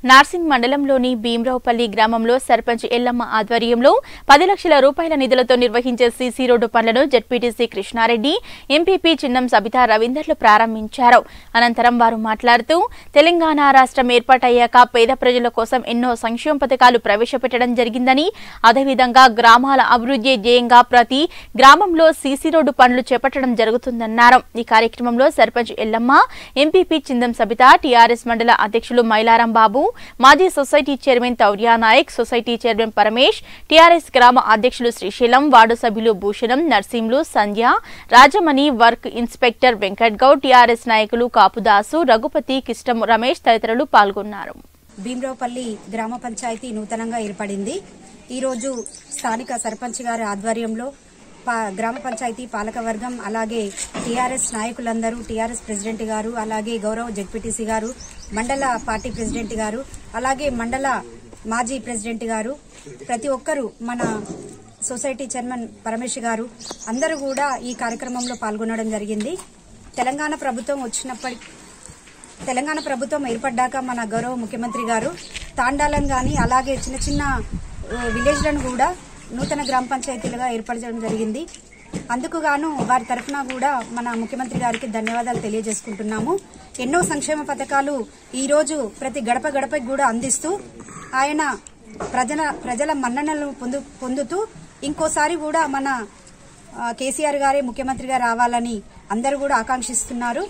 నార్సింగ్ మండలంలోని భీమరావుపల్లి గ్రామంలో సర్పంచ్ ఎల్లమ్మ ఆధ్వర్యంలో పది లక్షల రూపాయల నిధులతో నిర్వహించే సీసీ రోడ్డు పనులను జడ్పీటీసీ కృష్ణారెడ్డి ఎంపీపీ చిన్నం సబితా రవీందర్లు ప్రారంభించారు అనంతరం వారు మాట్లాడుతూ తెలంగాణ రాష్ట్రం ఏర్పాటయ్యాక పేద ప్రజల కోసం ఎన్నో సంక్షేమ పథకాలు ప్రవేశపెట్టడం జరిగిందని అదేవిధంగా గ్రామాల అభివృద్ధి ధ్యేయంగా ప్రతి గ్రామంలో సీసీ రోడ్డు పనులు చేపట్టడం జరుగుతుందన్నారు ఈ కార్యక్రమంలో సర్పంచ్ ఎల్లమ్మ ఎంపీపీ చిందం సబిత టీఆర్ఎస్ మండల అధ్యక్షులు మైలారం బాబు మాజీ society chairman Tourya Naik society chairman Paramesh TRS గ్రామ అధ్యక్షులు శ్రీశైలం వార్డు సభ్యులు Bhushanam Narsimlu Sandhya Rajamani work inspector Venkat Goud TRS నాయకులు కాపుదాసు రఘుపతి కిష్టం రమేష్ తదితరులు పాల్గొన్నారు భీమరావుపల్లి గ్రామ పంచాయతీ నూతనంగా ఏర్పడింది ఈరోజు స్థానిక సర్పంచ్ గారి ఆధ్వర్యంలో పా- గ్రామ పంచాయతీ పాలకవర్గం అలాగే టీఆర్ఎస్ నాయకులందరూ టీఆర్ఎస్ ప్రెసిడెంట్ గారు అలాగే గౌరవ జడ్పీటీసీ గారు మండల పార్టీ ప్రెసిడెంట్ గారు అలాగే మండల మాజీ ప్రెసిడెంట్ గారు ప్రతి ఒక్కరూ మన సొసైటీ చైర్మన్ పరమేష్ గారు అందరూ కూడా ఈ కార్యక్రమంలో పాల్గొనడం జరిగింది తెలంగాణ ప్రభుత్వం వచ్చినప్పటి తెలంగాణ ప్రభుత్వం ఏర్పడ్డాక మన గౌరవ ముఖ్యమంత్రి గారు తాండాలను గాని అలాగే చిన్న చిన్న ఆ, విలేజ్లను కూడా నూతన గ్రామ పంచాయతీలుగా ఏర్పరచడం జరిగింది అందుకు గాను వారి తరఫున కూడా మన ముఖ్యమంత్రి గారికి ధన్యవాదాలు తెలియజేసుకుంటున్నాము ఎన్నో సంక్షేమ పథకాలు ఈ రోజు ప్రతి గడప గడపకి కూడా అందిస్తూ ఆయన ప్రజల ప్రజల మన్ననలను పొందు పొందుతూ ఇంకోసారి కూడా మన ఆ, కేసీఆర్ గారే ముఖ్యమంత్రిగా రావాలని అందరూ కూడా ఆకాంక్షిస్తున్నారు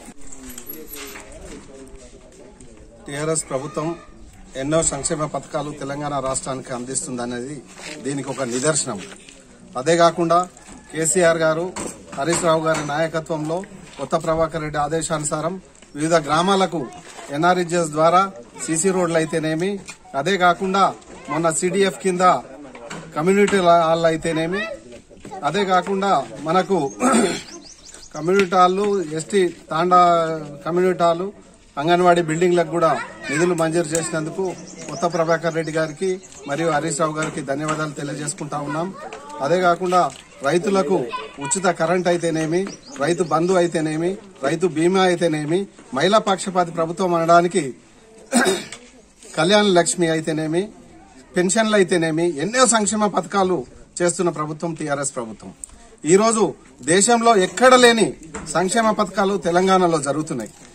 టీఆర్ఎస్ ప్రభుత్వం ఎన్నో సంక్షేమ పథకాలు తెలంగాణ రాష్ట్రానికి అందిస్తుందనేది దీనికి ఒక నిదర్శనం అదే కాకుండా కేసీఆర్ గారు హరీష్ రావు గారి నాయకత్వంలో కొత్త ప్రభాకర్ రెడ్డి ఆదేశానుసారం వివిధ గ్రామాలకు ఎన్ఆర్ఇజిఎస్ ద్వారా సీసీ రోడ్లు అయితేనేమి అదే కాకుండా మొన్న సిడిఎఫ్ కింద కమ్యూనిటీ హాల్ అయితేనేమి అదే కాకుండా మనకు కమ్యూనిటీ హాళ్ళు ఎస్టీ తాండా కమ్యూనిటీ హాలు అంగన్వాడీ బిల్డింగ్లకు కూడా నిధులు మంజూరు చేసినందుకు కొత్త ప్రభాకర్ రెడ్డి గారికి మరియు హరీష్ రావు గారికి ధన్యవాదాలు తెలియజేసుకుంటా ఉన్నాం అదే కాకుండా రైతులకు ఉచిత కరెంట్ అయితేనేమి రైతు బంధు అయితేనేమి రైతు బీమా అయితేనేమి మహిళా పక్షపాతి ప్రభుత్వం అనడానికి కళ్యాణ లక్ష్మి అయితేనేమి పెన్షన్లు అయితేనేమి ఎన్నో సంక్షేమ పథకాలు చేస్తున్న ప్రభుత్వం టీఆర్ఎస్ ప్రభుత్వం ఈ రోజు దేశంలో ఎక్కడ లేని సంక్షేమ పథకాలు తెలంగాణలో జరుగుతున్నాయి